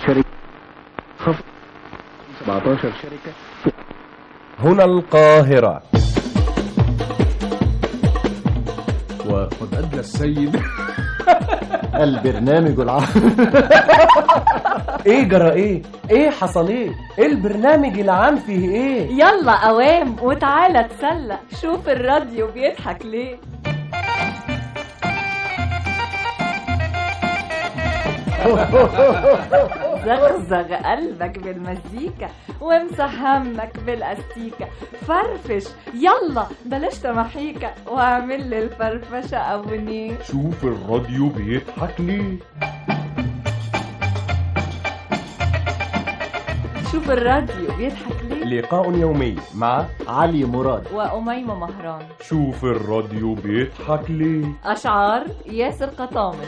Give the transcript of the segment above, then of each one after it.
شركة خفض 17 شركة هنا القاهرة وقد أدلى السيد البرنامج العام ايه جرى ايه ايه حصل ايه ايه البرنامج العام فيه ايه يلا قوام وتعالى اتسلى شوف الراديو بيضحك ليه زغزغ قلبك بالمزيكا وامسح همك بالاستيكة فرفش يلا بلاش تمحيكة واعمل لي الفرفشة ابونيه شوف الراديو بيضحك ليه شوف الراديو بيضحك ليه لقاء يومي مع علي مراد وأميمة مهران شوف الراديو بيضحك ليه أشعار ياسر قطامش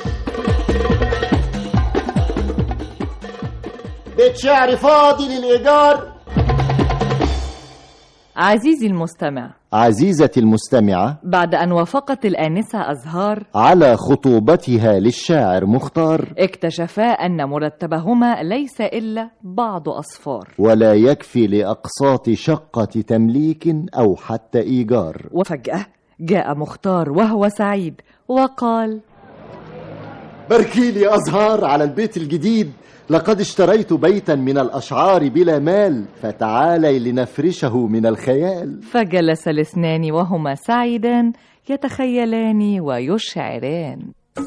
بيت شعر فاضي للإيجار عزيزي المستمع عزيزتي المستمعة بعد أن وافقت الآنسة أزهار على خطوبتها للشاعر مختار اكتشفا أن مرتبهما ليس إلا بعض أصفار ولا يكفي لأقساط شقة تمليك أو حتى إيجار وفجأة جاء مختار وهو سعيد وقال باركي لي أزهار على البيت الجديد لقد اشتريت بيتا من الأشعار بلا مال فتعالي لنفرشه من الخيال فجلس الاثنان وهما سعيدان يتخيلان ويشعران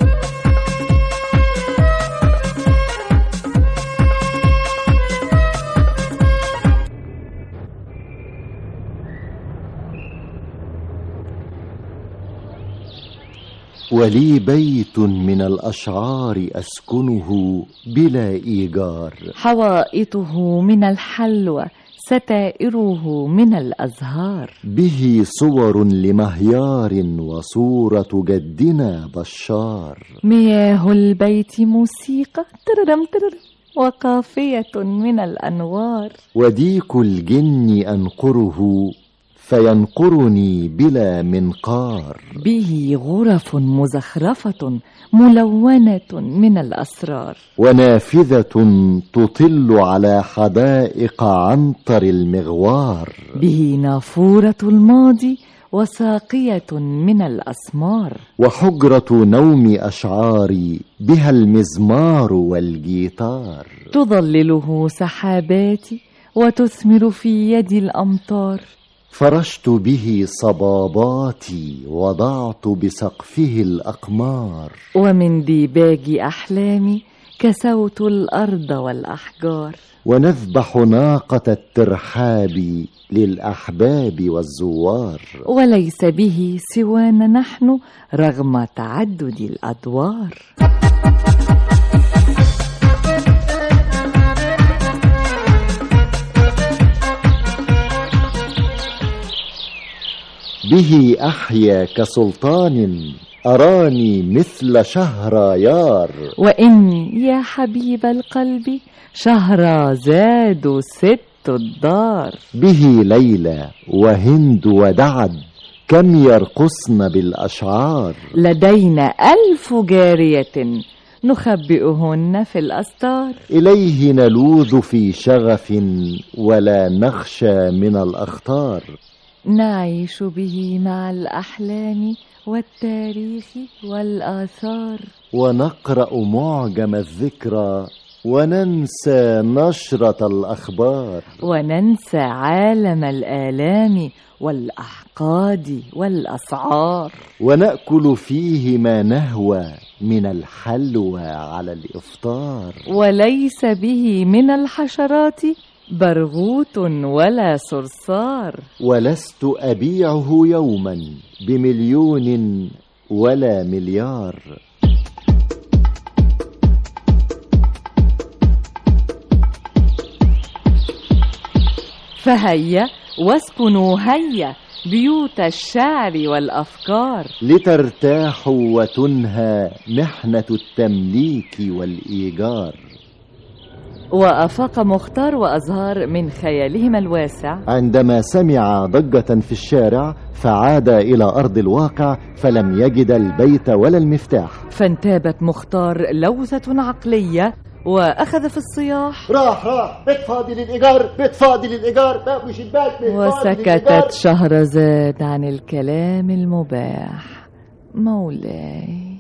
ولي بيت من الأشعار أسكنه بلا إيجار حوائطه من الحلوى ستائره من الأزهار به صور لمهيار وصورة جدنا بشار مياه البيت موسيقى تررم تررم وقافية من الأنوار وديك الجن أنقره فينقرني بلا منقار به غرف مزخرفة ملونة من الأسرار ونافذة تطل على حدائق عنتر المغوار به نافورة الماضي وساقية من الأسمار وحجرة نوم أشعاري بها المزمار والجيتار تظلله سحاباتي وتثمر في يدي الأمطار فرشت به صباباتي وضعت بسقفه الأقمار ومن ديباج أحلامي كسوت الأرض والأحجار ونذبح ناقة الترحاب للأحباب والزوار وليس به سوانا نحن رغم تعدد الأدوار به أحيا كسلطان أراني مثل شهريار وإني يا حبيب القلب شهرزاد ست الدار به ليلى وهند ودعد كم يرقصن بالأشعار لدينا ألف جارية نخبئهن في الأستار إليه نلوذ في شغف ولا نخشى من الأخطار نعيش به مع الأحلام والتاريخ والآثار ونقرأ معجم الذكرى وننسى نشرة الأخبار وننسى عالم الآلام والأحقاد والأسعار ونأكل فيه ما نهوى من الحلوى على الإفطار وليس به من الحشرات برغوت ولا صرصار ولست أبيعه يوما بمليون ولا مليار فهيا واسكنوا هيا بيوت الشعر والأفكار لترتاحوا وتنهى محنة التمليك والإيجار وأفاق مختار وأزهار من خيالهما الواسع عندما سمع ضجة في الشارع فعاد إلى أرض الواقع فلم يجد البيت ولا المفتاح فانتابت مختار لوزة عقلية وأخذ في الصياح راح راح بيت فاضي للإيجار بيت فاضي للإيجار باب وشباك بيت فاضي للإيجار وسكتت شهرزاد عن الكلام المباح مولاي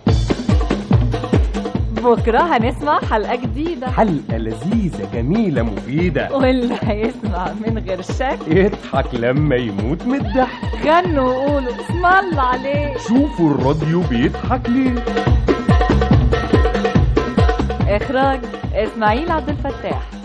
بكرة هنسمع حلقة جديدة حلقة لذيذة جميلة مفيدة واللي هيسمع من غير شك يضحك لما يموت من الضحك غنوا وقولوا اسم الله عليه شوفوا الراديو بيضحك ليه إخراج إسماعيل عبد الفتاح